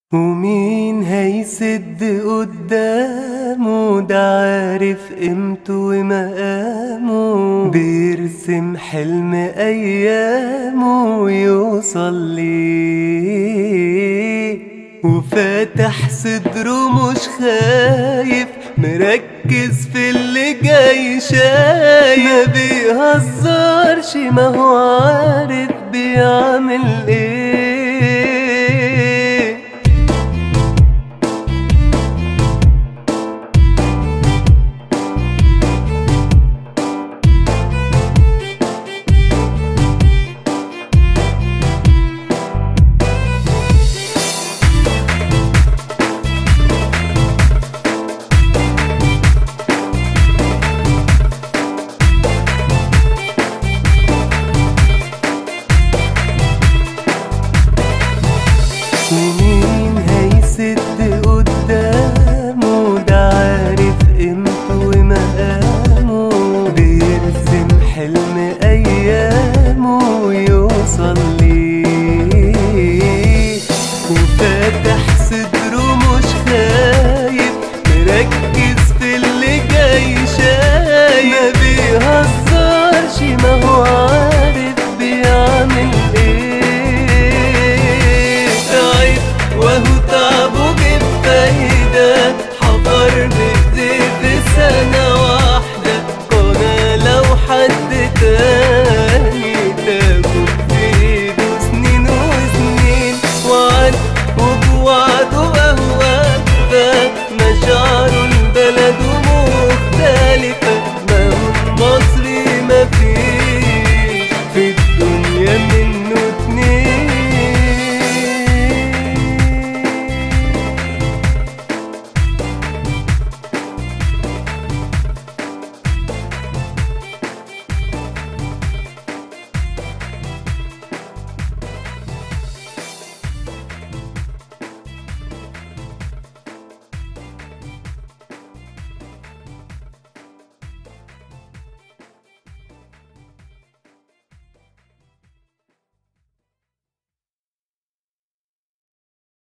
ومين هيسد قدامه ده عارف قيمته ومقامه بيرسم حلم ايامه ويوصل ليه وفاتح صدره مش خايف مركز في اللي جاي شايف ما بيهزرش ما هو عارف بيعمل ايه ومين هيسد قدامه ده عارف قيمته ومقامه بيرسم حلم ايامه ويوصل ليه وفاتح